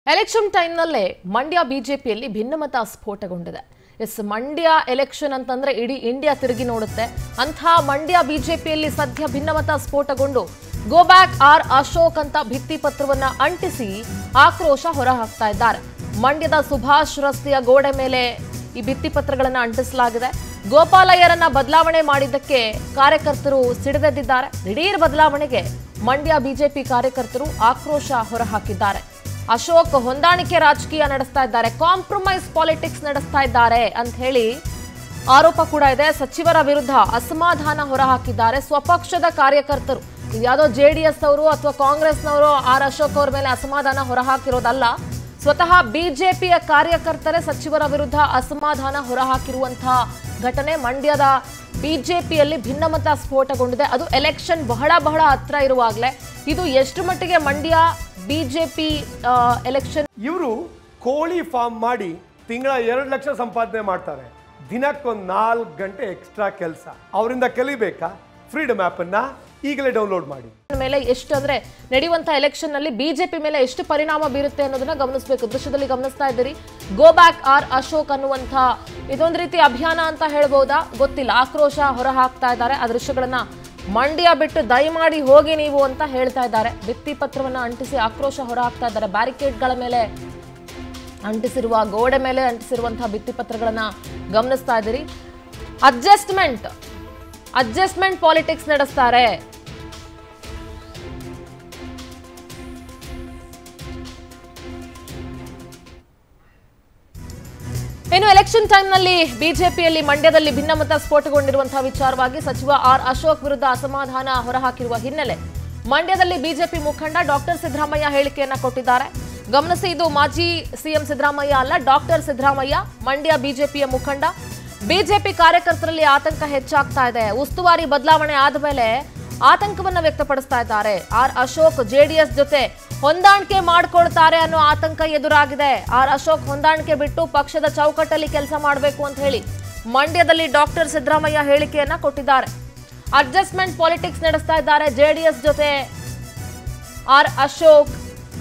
Election ಟೈಮ್ನಲ್ಲೇ Mandya ಬಿಜೆಪಿಯಲ್ಲಿ ಭಿನ್ನಮತ ಸ್ಫೋಟಗೊಂಡಿದೆ S Mandya election ಅಂತಂದ್ರೆ ಇಡೀ ಇಂಡಿಯಾ ತಿರುಗಿ ನೋಡುತ್ತೆ ಅಂಥ ಮಂಡ್ಯ ಬಿಜೆಪಿಯಲ್ಲಿ ಸದ್ಯ ಭಿನ್ನಮತ ಸ್ಫೋಟಗೊಂಡು ಗೋ ಬ್ಯಾಕ್ ಆರ್ ಅಶೋಕ್ ಅಂತ ಭಿತ್ತಿ ಪತ್ರವನ್ನ ಅಂಟಿಸಿ ಆಕ್ರೋಶ ಹೊರಹಾಕ್ತಾ ಇದ್ದಾರೆ ಮಂಡ್ಯದ ಸುಭಾಷ್ ರಸ್ತೆಯ ಗೋಡೆ ಮೇಲೆ ಈ ಭಿತ್ತಿ ಪತ್ರಗಳನ್ನ ಅಂಟಿಸಲಾಗಿದೆ ಗೋಪಾಲಯ್ಯರನ್ನ ಬದಲಾವಣೆ ಮಾಡಿದ್ದಕ್ಕೆ ಕಾರ್ಯಕರ್ತರು ಸಿಡಿದೆದ್ದಿದ್ದಾರೆ ದಿಢೀರ್ ಬದಲಾವಣೆಗೆ ಮಂಡ್ಯ ಬಿಜೆಪಿ ಕಾರ್ಯಕರ್ತರು ಆಕ್ರೋಶ ಹೊರಹಾಕಿದ್ದಾರೆ ಅಶೋಕ್ ಹೊಂದಾಣಿಕೆ ರಾಜಕೀಯ ನಡೆಸ್ತಾ ಇದ್ದಾರೆ ಕಾಂಪ್ರಮೈಸ್ ಪಾಲಿಟಿಕ್ಸ್ ನಡೆಸ್ತಾ ಇದ್ದಾರೆ ಅಂತ ಹೇಳಿ ಆರೋಪ ಕೂಡ ಇದೆ ಸಚಿವರ ವಿರುದ್ಧ ಅಸಮಾಧಾನ ಹೊರಹಾಕಿದ್ದಾರೆ ಸ್ವಪಕ್ಷದ ಕಾರ್ಯಕರ್ತರು ಇದ್ಯಾವುದೋ ಜೆ ಡಿ ಎಸ್ ಅವರು ಅಥವಾ ಕಾಂಗ್ರೆಸ್ನವರು ಆರ್ ಅಶೋಕ್ ಅವ್ರ ಮೇಲೆ ಅಸಮಾಧಾನ ಹೊರಹಾಕಿರೋದಲ್ಲ ಸ್ವತಃ ಬಿಜೆಪಿಯ ಕಾರ್ಯಕರ್ತರೇ ಸಚಿವರ ವಿರುದ್ಧ ಅಸಮಾಧಾನ ಹೊರಹಾಕಿರುವಂತಹ ಘಟನೆ ಮಂಡ್ಯದ ಬಿಜೆಪಿಯಲ್ಲಿ ಭಿನ್ನಮತ ಸ್ಫೋಟಗೊಂಡಿದೆ ಅದು ಎಲೆಕ್ಷನ್ ಬಹಳ ಬಹಳ ಹತ್ರ ಇರುವಾಗಲೇ ಇದು ಎಷ್ಟು ಮಟ್ಟಿಗೆ ಮಂಡ್ಯ ಬಿಜೆಪಿ ಎಲೆಕ್ಷನ್ ಇವರು ಕೋಳಿ ಫಾರ್ಮ್ ಮಾಡಿ ತಿಂಗಳ ಎರಡು ಲಕ್ಷ ಸಂಪಾದನೆ ಮಾಡ್ತಾರೆ ದಿನಕ್ಕೊಂದು ನಾಲ್ಕು ಗಂಟೆ ಎಕ್ಸ್ಟ್ರಾ ಕೆಲಸ ಅವರಿಂದ ಕಲಿಬೇಕಾ ಫ್ರೀಡಮ್ ಆ್ಯಪನ್ನ ಈಗಲೇ ಡೌನ್ಲೋಡ್ ಮಾಡಿ ಮೇಲೆ ಎಷ್ಟು ಅಂದ್ರೆ ನಡೆಯುವಂತ ಎಲೆಕ್ಷನ್ ನಲ್ಲಿ ಬಿಜೆಪಿ ಮೇಲೆ ಎಷ್ಟು ಪರಿಣಾಮ ಬೀರುತ್ತೆ ಅನ್ನೋದನ್ನ ಗಮನಿಸಬೇಕು ದೃಶ್ಯದಲ್ಲಿ ಗಮನಿಸ್ತಾ ಇದ್ದೀರಿ ಗೋ ಬ್ಯಾಕ್ ಆರ್ ಅಶೋಕ್ ಅನ್ನುವಂಥ ಇದೊಂದು ರೀತಿ ಅಭಿಯಾನ ಅಂತ ಹೇಳ್ಬೋದಾ ಗೊತ್ತಿಲ್ಲ ಆಕ್ರೋಶ ಹೊರ ಹಾಕ್ತಾ ಇದ್ದಾರೆ ಆ ದೃಶ್ಯಗಳನ್ನ ಮಂಡ್ಯ ಬಿಟ್ಟು ದಯಮಾಡಿ ಹೋಗಿ ನೀವು ಅಂತ ಹೇಳ್ತಾ ಇದ್ದಾರೆ ಭಿತ್ತಿ ಪತ್ರವನ್ನ ಅಂಟಿಸಿ ಆಕ್ರೋಶ ಹೊರ ಹಾಕ್ತಾ ಇದ್ದಾರೆ ಬ್ಯಾರಿಕೇಡ್ಗಳ ಮೇಲೆ ಅಂಟಿಸಿರುವ ಗೋಡೆ ಮೇಲೆ ಅಂಟಿಸಿರುವಂತಹ ಭಿತ್ತಿ ಪತ್ರಗಳನ್ನ ಗಮನಿಸ್ತಾ ಇದ್ದೀರಿ ಅಡ್ಜಸ್ಟ್ಮೆಂಟ್ ಅಡ್ಜಸ್ಟ್ಮೆಂಟ್ ಪಾಲಿಟಿಕ್ಸ್ ನಡೆಸ್ತಾರೆ ಇನ್ನು ಎಲೆಕ್ಷನ್ ಟೈಮ್ನಲ್ಲಿ ಬಿಜೆಪಿಯಲ್ಲಿ ಮಂಡ್ಯದಲ್ಲಿ ಭಿನ್ನಮತ ಸ್ಫೋಟಗೊಂಡಿರುವಂತಹ ವಿಚಾರವಾಗಿ ಸಚಿವ ಆರ್ ಅಶೋಕ್ ವಿರುದ್ಧ ಅಸಮಾಧಾನ ಹೊರಹಾಕಿರುವ ಹಿನ್ನೆಲೆ ಮಂಡ್ಯದಲ್ಲಿ ಬಿಜೆಪಿ ಮುಖಂಡ ಡಾಕ್ಟರ್ ಸಿದ್ದರಾಮಯ್ಯ ಹೇಳಿಕೆಯನ್ನ ಕೊಟ್ಟಿದ್ದಾರೆ ಗಮನಿಸಿ ಇದು ಮಾಜಿ ಸಿಎಂ ಸಿದ್ದರಾಮಯ್ಯ ಅಲ್ಲ ಡಾಕ್ಟರ್ ಸಿದ್ದರಾಮಯ್ಯ ಮಂಡ್ಯ ಬಿಜೆಪಿಯ ಮುಖಂಡ ಬಿಜೆಪಿ ಕಾರ್ಯಕರ್ತರಲ್ಲಿ ಆತಂಕ ಹೆಚ್ಚಾಗ್ತಾ ಇದೆ ಉಸ್ತುವಾರಿ ಬದಲಾವಣೆ ಆದ ಮೇಲೆ ಆತಂಕವನ್ನ ವ್ಯಕ್ತಪಡಿಸ್ತಾ ಇದ್ದಾರೆ ಆರ್ ಅಶೋಕ್ ಜೆಡಿಎಸ್ ಜೊತೆ ಹೊಂದಾಣಿಕೆ ಮಾಡ್ಕೊಳ್ತಾರೆ ಅನ್ನೋ ಆತಂಕ ಎದುರಾಗಿದೆ ಆರ್ ಅಶೋಕ್ ಹೊಂದಾಣಿಕೆ ಬಿಟ್ಟು ಪಕ್ಷದ ಚೌಕಟ್ಟಲ್ಲಿ ಕೆಲಸ ಮಾಡಬೇಕು ಅಂತ ಹೇಳಿ ಮಂಡ್ಯದಲ್ಲಿ ಡಾಕ್ಟರ್ ಸಿದ್ದರಾಮಯ್ಯ ಹೇಳಿಕೆಯನ್ನ ಕೊಟ್ಟಿದ್ದಾರೆ ಅಡ್ಜಸ್ಟ್ಮೆಂಟ್ ಪಾಲಿಟಿಕ್ಸ್ ನಡೆಸ್ತಾ ಇದ್ದಾರೆ ಜೆಡಿಎಸ್ ಜೊತೆ ಆರ್ ಅಶೋಕ್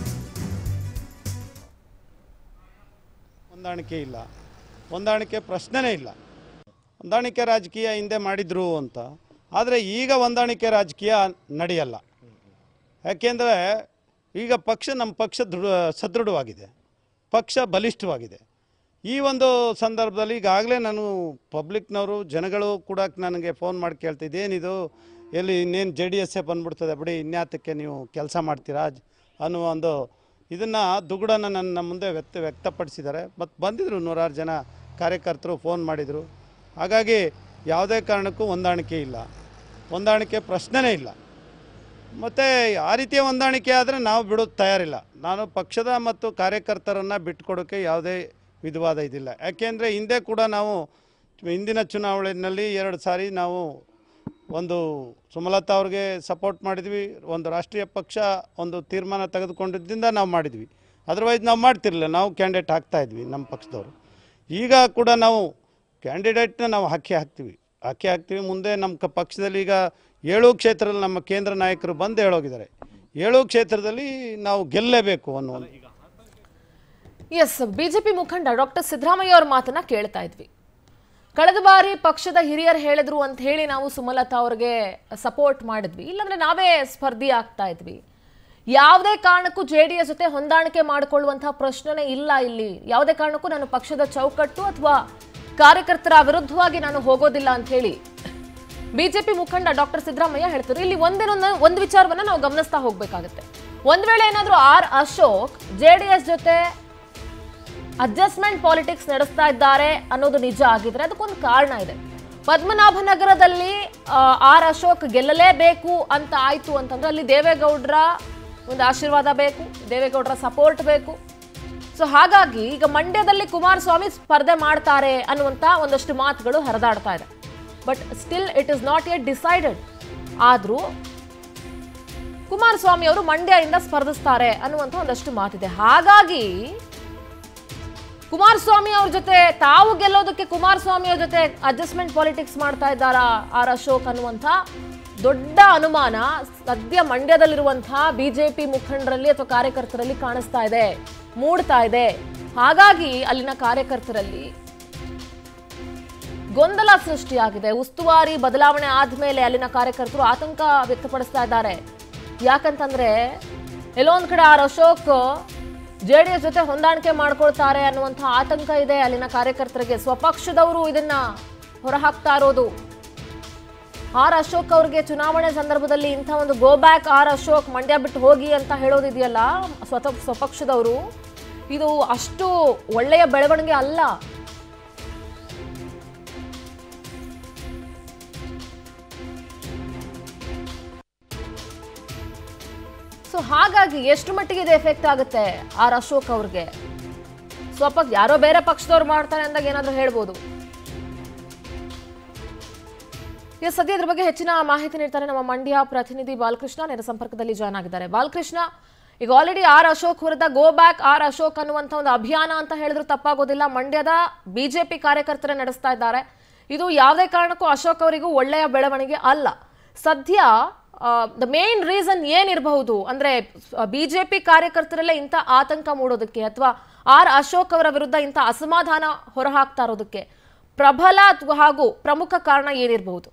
ಹೊಂದಾಣಿಕೆ ಇಲ್ಲ ಹೊಂದಾಣಿಕೆ ಪ್ರಶ್ನೆನೇ ಇಲ್ಲ ಹೊಂದಾಣಿಕೆ ರಾಜಕೀಯ ಹಿಂದೆ ಮಾಡಿದ್ರು ಅಂತ ಆದರೆ ಈಗ ಹೊಂದಾಣಿಕೆ ರಾಜಕೀಯ ನಡೆಯಲ್ಲ ಯಾಕೆಂದರೆ ಈಗ ಪಕ್ಷ ನಮ್ಮ ಪಕ್ಷ ದೃಢ ಸದೃಢವಾಗಿದೆ ಪಕ್ಷ ಬಲಿಷ್ಠವಾಗಿದೆ ಈ ಒಂದು ಸಂದರ್ಭದಲ್ಲಿ ಈಗಾಗಲೇ ನಾನು ಪಬ್ಲಿಕ್ನವರು ಜನಗಳು ಕೂಡ ನನಗೆ ಫೋನ್ ಮಾಡಿ ಕೇಳ್ತಿದ್ದೆ ಏನಿದು ಎಲ್ಲಿ ಇನ್ನೇನು ಜೆ ಡಿ ಎಸ್ಸೇ ಬಂದ್ಬಿಡ್ತದೆ ಬಿಡಿ ಇನ್ಯಾತಕ್ಕೆ ನೀವು ಕೆಲಸ ಮಾಡ್ತೀರಾ ಜ್- ಅನ್ನುವ ಒಂದು ಇದನ್ನು ದುಗುಡನ ನನ್ನ ಮುಂದೆ ವ್ಯಕ್ತ ವ್ಯಕ್ತಪಡಿಸಿದ್ದಾರೆ ಮತ್ತು ಬಂದಿದ್ದರು ನೂರಾರು ಜನ ಕಾರ್ಯಕರ್ತರು ಫೋನ್ ಮಾಡಿದರು ಹಾಗಾಗಿ ಯಾವುದೇ ಕಾರಣಕ್ಕೂ ಹೊಂದಾಣಿಕೆ ಇಲ್ಲ ಹೊಂದಾಣಿಕೆ ಪ್ರಶ್ನೆನೇ ಇಲ್ಲ ಮತ್ತು ಆ ರೀತಿಯ ಹೊಂದಾಣಿಕೆ ಆದರೆ ನಾವು ಬಿಡೋದು ತಯಾರಿಲ್ಲ ನಾನು ಪಕ್ಷದ ಮತ್ತು ಕಾರ್ಯಕರ್ತರನ್ನು ಬಿಟ್ಕೊಡೋಕ್ಕೆ ಯಾವುದೇ ವಿಧವಾದ ಇದಿಲ್ಲ ಯಾಕೆಂದರೆ ಹಿಂದೆ ಕೂಡ ನಾವು ಹಿಂದಿನ ಚುನಾವಣೆಯಲ್ಲಿ ಎರಡು ಸಾರಿ ನಾವು ಒಂದು ಸುಮಲತಾ ಅವ್ರಿಗೆ ಸಪೋರ್ಟ್ ಮಾಡಿದ್ವಿ ಒಂದು ರಾಷ್ಟ್ರೀಯ ಪಕ್ಷ ಒಂದು ತೀರ್ಮಾನ ತೆಗೆದುಕೊಂಡಿದ್ದರಿಂದ ನಾವು ಮಾಡಿದ್ವಿ ಅದರ್ವೈಸ್ ನಾವು ಮಾಡ್ತಿರಲಿಲ್ಲ ನಾವು ಕ್ಯಾಂಡಿಡೇಟ್ ಹಾಕ್ತಾ ಇದ್ವಿ ನಮ್ಮ ಪಕ್ಷದವರು ಈಗ ಕೂಡ ನಾವು ಕ್ಯಾಂಡಿಡೇಟ್ನ ನಾವು ಹಾಕಿ ಹಾಕ್ತೀವಿ ಹಾಕಿ ಹಾಕ್ತೀವಿ ಮುಂದೆ ನಮ್ಮ ಕ ಪಕ್ಷದಲ್ಲಿ ಈಗ ಏಳು ಕ್ಷೇತ್ರದಲ್ಲಿ ನಮ್ಮ ಕೇಂದ್ರ ನಾಯಕರು ಬಂದು ಹೇಳೋಗಿದ್ದಾರೆ ಏಳು ಕ್ಷೇತ್ರದಲ್ಲಿ ನಾವು ಗೆಲ್ಲಲೇಬೇಕು ಅನ್ನೋ ಒಂದು ಎಸ್ ಬಿಜೆಪಿ ಮುಖಂಡ ಡಾಕ್ಟರ್ ಸಿದ್ದರಾಮಯ್ಯ ಅವ್ರ ಮಾತನ್ನ ಕೇಳ್ತಾ ಇದ್ವಿ ಕಳೆದ ಬಾರಿ ಪಕ್ಷದ ಹಿರಿಯರು ಹೇಳಿದ್ರು ಅಂತ ಹೇಳಿ ನಾವು ಸುಮಲತಾ ಅವ್ರಿಗೆ ಸಪೋರ್ಟ್ ಮಾಡಿದ್ವಿ ಇಲ್ಲಾಂದ್ರೆ ನಾವೇ ಸ್ಪರ್ಧಿ ಆಗ್ತಾ ಇದ್ವಿ ಯಾವುದೇ ಕಾರಣಕ್ಕೂ ಜೆ ಡಿ ಎಸ್ ಜೊತೆ ಹೊಂದಾಣಿಕೆ ಮಾಡಿಕೊಳ್ಳುವಂತಹ ಪ್ರಶ್ನೆನೇ ಇಲ್ಲ ಇಲ್ಲಿ ಯಾವುದೇ ಕಾರಣಕ್ಕೂ ನಾನು ಪಕ್ಷದ ಚೌಕಟ್ಟು ಅಥವಾ ಕಾರ್ಯಕರ್ತರ ವಿರುದ್ಧವಾಗಿ ನಾನು ಹೋಗೋದಿಲ್ಲ ಅಂತ ಹೇಳಿ ಬಿಜೆಪಿ ಮುಖಂಡ ಡಾಕ್ಟರ್ ಸಿದ್ದರಾಮಯ್ಯ ಹೇಳ್ತಾರೆ ಇಲ್ಲಿ ಒಂದೇನೊಂದು ಒಂದು ವಿಚಾರವನ್ನ ನಾವು ಗಮನಿಸ್ತಾ ಹೋಗ್ಬೇಕಾಗತ್ತೆ ಒಂದ್ ವೇಳೆ ಏನಾದ್ರೂ R Ashok J D S ಜೊತೆ ಅಡ್ಜಸ್ಟ್ಮೆಂಟ್ ಪಾಲಿಟಿಕ್ಸ್ ನಡೆಸ್ತಾ ಇದ್ದಾರೆ ಅನ್ನೋದು ನಿಜ ಆಗಿದ್ರೆ ಅದಕ್ಕೊಂದು ಕಾರಣ ಇದೆ ಪದ್ಮನಾಭನಗರದಲ್ಲಿ ಆ, ಆರ್ ಅಶೋಕ್ ಗೆಲ್ಲಲೇಬೇಕು ಅಂತ ಆಯ್ತು ಅಂತಂದ್ರೆ ಅಲ್ಲಿ ದೇವೇಗೌಡರ ಒಂದು ಆಶೀರ್ವಾದ ಬೇಕು ದೇವೇಗೌಡರ ಸಪೋರ್ಟ್ ಬೇಕು ಸೊ ಹಾಗಾಗಿ ಈಗ ಮಂಡ್ಯದಲ್ಲಿ ಕುಮಾರಸ್ವಾಮಿ ಸ್ಪರ್ಧೆ ಮಾಡ್ತಾರೆ ಅನ್ನುವಂತ ಒಂದಷ್ಟು ಮಾತುಗಳು ಹರಿದಾಡ್ತಾ ಇದೆ but still it is not yet decided ಆದ್ರೂ ಕುಮಾರಸ್ವಾಮಿ ಅವರು ಮಂಡ್ಯದಿಂದ ಸ್ಪರ್ಧಿಸ್ತಾರೆ ಅನ್ನುವಂಥ ಒಂದಷ್ಟು ಮಾತಿದೆ ಹಾಗಾಗಿ ಕುಮಾರಸ್ವಾಮಿ ಅವ್ರ ಜೊತೆ ತಾವು ಗೆಲ್ಲೋದಕ್ಕೆ ಕುಮಾರಸ್ವಾಮಿ ಅವ್ರ ಜೊತೆ ಅಡ್ಜಸ್ಟ್ಮೆಂಟ್ ಪಾಲಿಟಿಕ್ಸ್ ಮಾಡ್ತಾ ಇದ್ದಾರಾ ಆರ್ ಅಶೋಕ್ ಅನ್ನುವಂಥ ದೊಡ್ಡ ಅನುಮಾನ ಸದ್ಯ ಮಂಡ್ಯದಲ್ಲಿರುವಂತಹ ಬಿಜೆಪಿ ಮುಖಂಡರಲ್ಲಿ ಅಥವಾ ಕಾರ್ಯಕರ್ತರಲ್ಲಿ ಕಾಣಿಸ್ತಾ ಇದೆ ಮೂಡ್ತಾ ಇದೆ ಹಾಗಾಗಿ ಅಲ್ಲಿನ ಕಾರ್ಯಕರ್ತರಲ್ಲಿ ಗೊಂದಲ ಸೃಷ್ಟಿಯಾಗಿದೆ ಉಸ್ತುವಾರಿ ಬದಲಾವಣೆ ಆದ್ಮೇಲೆ ಅಲ್ಲಿನ ಕಾರ್ಯಕರ್ತರು ಆತಂಕ ವ್ಯಕ್ತಪಡಿಸ್ತಾ ಇದ್ದಾರೆ ಯಾಕಂತಂದ್ರೆ ಎಲ್ಲೊಂದ್ ಕಡೆ R Ashok J D S ಜೊತೆ ಹೊಂದಾಣಿಕೆ ಮಾಡ್ಕೊಳ್ತಾರೆ ಅನ್ನುವಂಥ ಆತಂಕ ಇದೆ ಅಲ್ಲಿನ ಕಾರ್ಯಕರ್ತರಿಗೆ ಸ್ವಪಕ್ಷದವರು ಇದನ್ನ ಹೊರಹಾಕ್ತಾ ಇರೋದು ಆರ್ ಅಶೋಕ್ ಅವ್ರಿಗೆ ಚುನಾವಣೆ ಸಂದರ್ಭದಲ್ಲಿ ಇಂಥ ಒಂದು go back R Ashok Mandya ಬಿಟ್ಟು ಹೋಗಿ ಅಂತ ಹೇಳೋದಿದೆಯಲ್ಲ ಸ್ವತ ಸ್ವಪಕ್ಷದವರು ಇದು ಅಷ್ಟು ಒಳ್ಳೆಯ ಬೆಳವಣಿಗೆ ಅಲ್ಲ ಸೊ ಹಾಗಾಗಿ ಎಷ್ಟು ಮಟ್ಟಿಗೆ ಇದು ಎಫೆಕ್ಟ್ ಆಗುತ್ತೆ ಆರ್ ಅಶೋಕ್ ಅವ್ರಿಗೆ ಸ್ವಲ್ಪ ಯಾರೋ ಬೇರೆ ಪಕ್ಷದವ್ರು ಮಾಡ್ತಾರೆ ಅಂದಾಗ ಏನಾದರೂ ಹೇಳ್ಬೋದು ಈಗ ಸದ್ಯ ಇದ್ರ ಬಗ್ಗೆ ಹೆಚ್ಚಿನ ಮಾಹಿತಿ ನೀಡ್ತಾರೆ ನಮ್ಮ ಮಂಡ್ಯ ಪ್ರತಿನಿಧಿ ಬಾಲಕೃಷ್ಣ ನೇರ ಸಂಪರ್ಕದಲ್ಲಿ ಜಾಯ್ನ್ ಆಗಿದ್ದಾರೆ ಬಾಲಕೃಷ್ಣ ಈಗ ಆಲ್ರೆಡಿ ಆರ್ ಅಶೋಕ್ ವಿರುದ್ಧ ಗೋ ಬ್ಯಾಕ್ ಆರ್ ಅಶೋಕ್ ಅನ್ನುವಂಥ ಒಂದು ಅಭಿಯಾನ ಅಂತ ಹೇಳಿದ್ರು ತಪ್ಪಾಗೋದಿಲ್ಲ ಮಂಡ್ಯದ ಬಿಜೆಪಿ ಕಾರ್ಯಕರ್ತರೇ ನಡೆಸ್ತಾ ಇದ್ದಾರೆ ಇದು ಯಾವುದೇ ಕಾರಣಕ್ಕೂ ಅಶೋಕ್ ಅವರಿಗೂ ಒಳ್ಳೆಯ ಬೆಳವಣಿಗೆ ಅಲ್ಲ ಸದ್ಯ ದ ಮೇನ್ ರೀಸನ್ ಏನಿರಬಹುದು ಅಂದ್ರೆ ಬಿಜೆಪಿ ಕಾರ್ಯಕರ್ತರಲ್ಲೇ ಇಂಥ ಆತಂಕ ಮೂಡೋದಕ್ಕೆ ಅಥವಾ ಆರ್ ಅಶೋಕ್ ಅವರ ವಿರುದ್ಧ ಇಂಥ ಅಸಮಾಧಾನ ಹೊರಹಾಕ್ತಾ ಇರೋದಕ್ಕೆ ಪ್ರಬಲ ಅಥವಾ ಹಾಗೂ ಪ್ರಮುಖ ಕಾರಣ ಏನಿರಬಹುದು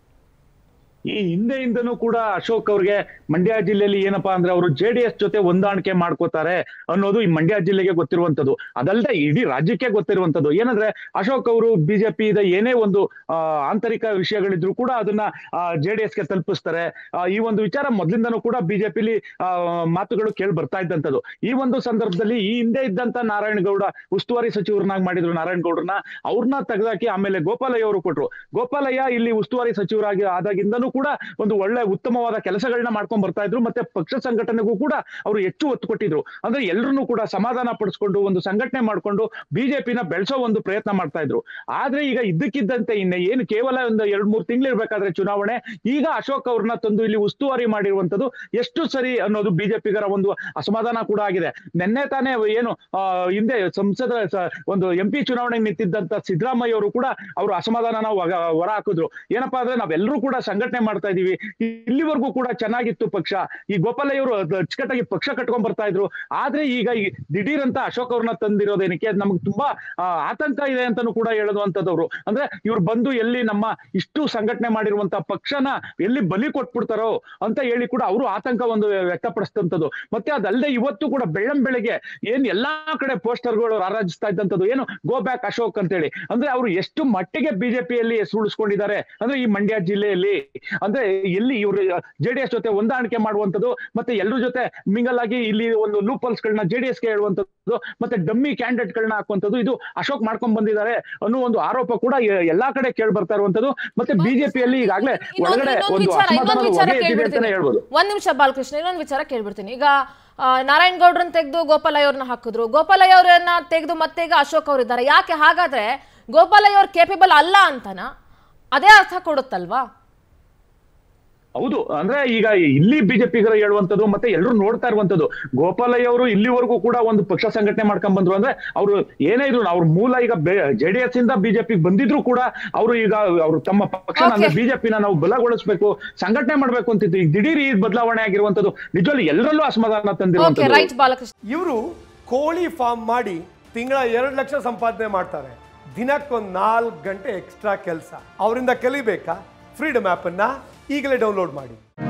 ಈ ಹಿಂದೆಯಿಂದನೂ ಕೂಡ ಅಶೋಕ್ ಅವ್ರಿಗೆ ಮಂಡ್ಯ ಜಿಲ್ಲೆಯಲ್ಲಿ ಏನಪ್ಪಾ ಅಂದ್ರೆ ಅವರು ಜೆ ಡಿ ಎಸ್ ಜೊತೆ ಹೊಂದಾಣಿಕೆ ಮಾಡ್ಕೋತಾರೆ ಅನ್ನೋದು ಈ ಮಂಡ್ಯ ಜಿಲ್ಲೆಗೆ ಗೊತ್ತಿರುವಂತದ್ದು ಅದಲ್ಲದೆ ಇಡೀ ರಾಜ್ಯಕ್ಕೆ ಗೊತ್ತಿರುವಂತದ್ದು ಏನಂದ್ರೆ ಅಶೋಕ್ ಅವರು ಬಿಜೆಪಿ ಇದ ಏನೇ ಒಂದು ಆ, ಆಂತರಿಕ ವಿಷಯಗಳಿದ್ರು ಕೂಡ ಅದನ್ನ ಜೆ ಡಿ ಎಸ್ಗೆ ತಲುಪಿಸ್ತಾರೆ ಆ, ಈ ಒಂದು ವಿಚಾರ ಮೊದಲಿಂದನೂ ಕೂಡ ಬಿಜೆಪಿಲಿ ಮಾತುಗಳು ಕೇಳಿ ಬರ್ತಾ ಇದ್ದಂಥದ್ದು ಈ ಒಂದು ಸಂದರ್ಭದಲ್ಲಿ ಈ ಹಿಂದೆ ಇದ್ದಂತ ನಾರಾಯಣಗೌಡ ಉಸ್ತುವಾರಿ ಸಚಿವರನ್ನಾಗಿ ಮಾಡಿದ್ರು ನಾರಾಯಣಗೌಡರನ್ನ ಅವ್ರನ್ನ ತೆಗೆದಾಕಿ ಆಮೇಲೆ ಗೋಪಾಲಯ್ಯ ಅವರು ಕೊಟ್ರು ಗೋಪಾಲಯ್ಯ ಇಲ್ಲಿ ಉಸ್ತುವಾರಿ ಸಚಿವರಾಗಿ ಆದಾಗಿಂದನೂ ಕೂಡ ಒಂದು ಒಳ್ಳೆ ಉತ್ತಮವಾದ ಕೆಲಸಗಳನ್ನ ಮಾಡ್ಕೊಂಡ್ ಬರ್ತಾ ಇದ್ರು ಮತ್ತೆ ಪಕ್ಷ ಸಂಘಟನೆಗೂ ಕೂಡ ಅವರು ಹೆಚ್ಚು ಒತ್ತು ಕೊಟ್ಟಿದ್ರು ಅಂದ್ರೆ ಎಲ್ಲರನ್ನೂ ಕೂಡ ಸಮಾಧಾನ ಪಡಿಸ್ಕೊಂಡು ಒಂದು ಸಂಘಟನೆ ಮಾಡ್ಕೊಂಡು ಬಿಜೆಪಿನ ಬೆಳೆಸೋ ಒಂದು ಪ್ರಯತ್ನ ಮಾಡ್ತಾ ಇದ್ರು ಆದ್ರೆ ಈಗ ಇದ್ದಕ್ಕಿದ್ದಂತೆ ಇನ್ನ ಏನು ಕೇವಲ ಒಂದು ಎರಡ್ ಮೂರು ತಿಂಗಳಿರ್ಬೇಕಾದ್ರೆ ಚುನಾವಣೆ ಈಗ ಅಶೋಕ್ ಅವ್ರನ್ನ ತಂದು ಇಲ್ಲಿ ಉಸ್ತುವಾರಿ ಮಾಡಿರುವಂತದ್ದು ಎಷ್ಟು ಸರಿ ಅನ್ನೋದು ಬಿಜೆಪಿಗರ ಒಂದು ಅಸಮಾಧಾನ ಕೂಡ ಆಗಿದೆ ನಿನ್ನೆ ತಾನೇ ಏನು ಆ, ಹಿಂದೆ ಸಂಸದ ಸ- ಒಂದು ಎಂ ಪಿ ಚುನಾವಣೆಗೆ ನಿಂತಿದ್ದಂತ ಸಿದ್ದರಾಮಯ್ಯ ಅವರು ಕೂಡ ಅವರು ಅಸಮಾಧಾನನ ಹೊರ ಹೊರ ಹಾಕಿದ್ರು ಏನಪ್ಪಾ ಅಂದ್ರೆ ನಾವೆಲ್ಲರೂ ಕೂಡ ಸಂಘಟನೆ ಮಾಡ್ತಾ ಇದೀವಿ ಇಲ್ಲಿವರೆಗೂ ಕೂಡ ಚೆನ್ನಾಗಿತ್ತು ಪಕ್ಷ ಈ ಗೋಪಾಲಯ್ಯ ಅವರು ಅಚ್ಚುಕಟ್ಟಾಗಿ ಪಕ್ಷ ಕಟ್ಕೊಂಡ್ ಬರ್ತಾ ಇದ್ರು ಆದ್ರೆ ಈಗ ಈ ದಿಢೀರ್ ಅಂತ ಅಶೋಕ್ ಅವ್ರನ್ನ ತಂದಿರೋದೇನಕ್ಕೆ ನಮ್ಗೆ ತುಂಬಾ ಆ, ಆತಂಕ ಇದೆ ಅಂತಾನು ಕೂಡ ಹೇಳುವಂತದವ್ರು ಅಂದ್ರೆ ಇವ್ರು ಬಂದು ಎಲ್ಲಿ ನಮ್ಮ ಇಷ್ಟು ಸಂಘಟನೆ ಮಾಡಿರುವಂತ ಪಕ್ಷನ ಎಲ್ಲಿ ಬಲಿ ಕೊಟ್ಬಿಡ್ತಾರೋ ಅಂತ ಹೇಳಿ ಕೂಡ ಅವರು ಆತಂಕ ಒಂದು ವ್ಯಕ್ತಪಡಿಸ್ತಂಥದ್ದು ಮತ್ತೆ ಅದಲ್ಲದೆ ಇವತ್ತು ಕೂಡ ಬೆಳ್ಳಂ ಬೆಳಗ್ಗೆ ಏನ್ ಎಲ್ಲಾ ಕಡೆ ಪೋಸ್ಟರ್ಗಳು ರಾರಾಜಿಸ್ತಾ ಇದ್ದಂಥದ್ದು ಏನು ಗೋ ಬ್ಯಾಕ್ ಅಶೋಕ್ ಅಂತೇಳಿ ಅಂದ್ರೆ ಅವರು ಎಷ್ಟು ಮಟ್ಟಿಗೆ ಬಿಜೆಪಿಯಲ್ಲಿ ಸುಳಿಸ್ಕೊಂಡಿದ್ದಾರೆ ಅಂದ್ರೆ ಈ ಮಂಡ್ಯ ಜಿಲ್ಲೆಯಲ್ಲಿ ಅಂದ್ರೆ ಎಲ್ಲಿ ಇವರು ಜೆ ಡಿ ಎಸ್ ಜೊತೆ ಹೊಂದಾಣಿಕೆ ಮಾಡುವಂಥದ್ದು ಮತ್ತೆ ಎಲ್ಲರ ಜೊತೆ ಮಿಂಗಲ್ ಆಗಿ ಇಲ್ಲಿ ಒಂದು ಲೂಪಲ್ಸ್ ಗಳನ್ನ ಜೆ ಡಿ ಎಸ್ಗೆ ಹೇಳುವಂಥದ್ದು ಮತ್ತೆ ಡಮ್ಮಿ ಕ್ಯಾಂಡಿಡೇಟ್ ಗಳನ್ನ ಹಾಕುವಂಥದ್ದು ಇದು ಅಶೋಕ್ ಮಾಡ್ಕೊಂಡ್ ಬಂದಿದ್ದಾರೆ ಅನ್ನೋ ಒಂದು ಆರೋಪ ಕೂಡ ಎ- ಎಲ್ಲಾ ಕಡೆ ಕೇಳಿ ಬರ್ತಾ ಇರುವಂತದ್ದು ಮತ್ತೆ ಬಿಜೆಪಿಯಲ್ಲಿ ಈಗಾಗಲೇ ಇನ್ನೊಂದು- ಒಳಗಡೆ ಇನ್ನೊಂದು ಒಂದು ವಿಚಾರ ಇನ್ನೊಂದು ಅಸಮಾಧಾನ ವಿಚಾರ ಹೊಗೆ ಎದ್ದಿದೆ ಅಂತಾನೆ ಕೇಳ್ಬಿಡ್ತೀನಿ ಹೇಳ್ಬೋದು ಒಂದ್ ನಿಮಿಷ ಬಾಲಕೃಷ್ಣ ಇನ್ನೊಂದು ವಿಚಾರ ಕೇಳ್ಬಿಡ್ತೀನಿ ಈಗ ಆ, ನಾರಾಯಣ್ ಗೌಡ್ರನ್ನ ತೆಗೆದು ಗೋಪಾಲಯ್ಯ ಅವ್ರನ್ನ ಹಾಕಿದ್ರು ಗೋಪಾಲಯ್ಯ ಅವ್ರನ್ನ ತೆಗೆದು ಮತ್ತೆ ಈಗ ಅಶೋಕ್ ಅವ್ರು ಇದ್ದಾರೆ ಯಾಕೆ ಹಾಗಾದ್ರೆ ಗೋಪಾಲಯ್ಯ ಅವ್ರು ಕೇಪೇಬಲ್ ಅಲ್ಲ ಅಂತನ ಅದೇ ಅರ್ಥ ಕೊಡುತ್ತಲ್ವಾ ಹೌದು ಅಂದ್ರೆ ಈಗ ಇಲ್ಲಿ ಬಿಜೆಪಿಗರು ಹೇಳುವಂತದ್ದು ಮತ್ತೆ ಎಲ್ಲರೂ ನೋಡ್ತಾ ಇರುವಂತದ್ದು ಗೋಪಾಲಯ್ಯ ಅವರು ಇಲ್ಲಿವರೆಗೂ ಕೂಡ ಒಂದು ಪಕ್ಷ ಸಂಘಟನೆ ಮಾಡ್ಕೊಂಡ್ ಬಂದ್ರು ಅಂದ್ರೆ ಅವರು ಏನೇ ಇದ್ರು ಅವ್ರ ಮೂಲ ಈಗ ಜೆಡಿಎಸ್ ಇಂದ ಬಿಜೆಪಿ ಬಂದಿದ್ರು ಕೂಡ ಅವರು ಈಗ ಅವರು ತಮ್ಮ ಪಕ್ಷ ಅಂದ್ರೆ Okay. ಬಿಜೆಪಿನ ನಾವು ಬಲಗೊಳಿಸ್ಬೇಕು ಸಂಘಟನೆ ಮಾಡ್ಬೇಕು ಅಂತಿತ್ತು ಈಗ ದಿಢೀರ್ ಈ ಬದಲಾವಣೆ ಆಗಿರುವಂತದ್ದು ನಿಜವಾಗ್ಲೂ ಎಲ್ಲರಲ್ಲೂ ಅಸಮಾಧಾನ ಓಕೆ ತಂದಿರುವಂತದ್ದು ರೈಟ್ ಬಾಲಕೃಷ್ಣ ಇವರು ಕೋಳಿ ಫಾರ್ಮ್ ಮಾಡಿ ತಿಂಗಳ ಎರಡು ಲಕ್ಷ ಸಂಪಾದನೆ ಮಾಡ್ತಾರೆ ದಿನಕ್ಕೊಂದು ನಾಲ್ಕು ಗಂಟೆ ಎಕ್ಸ್ಟ್ರಾ ಕೆಲಸ ಅವರಿಂದ ಕಲಿಬೇಕಾ ಫ್ರೀಡಮ್ ಆ್ಯಪನ್ನು ಈಗಲೇ ಡೌನ್ಲೋಡ್ ಮಾಡಿ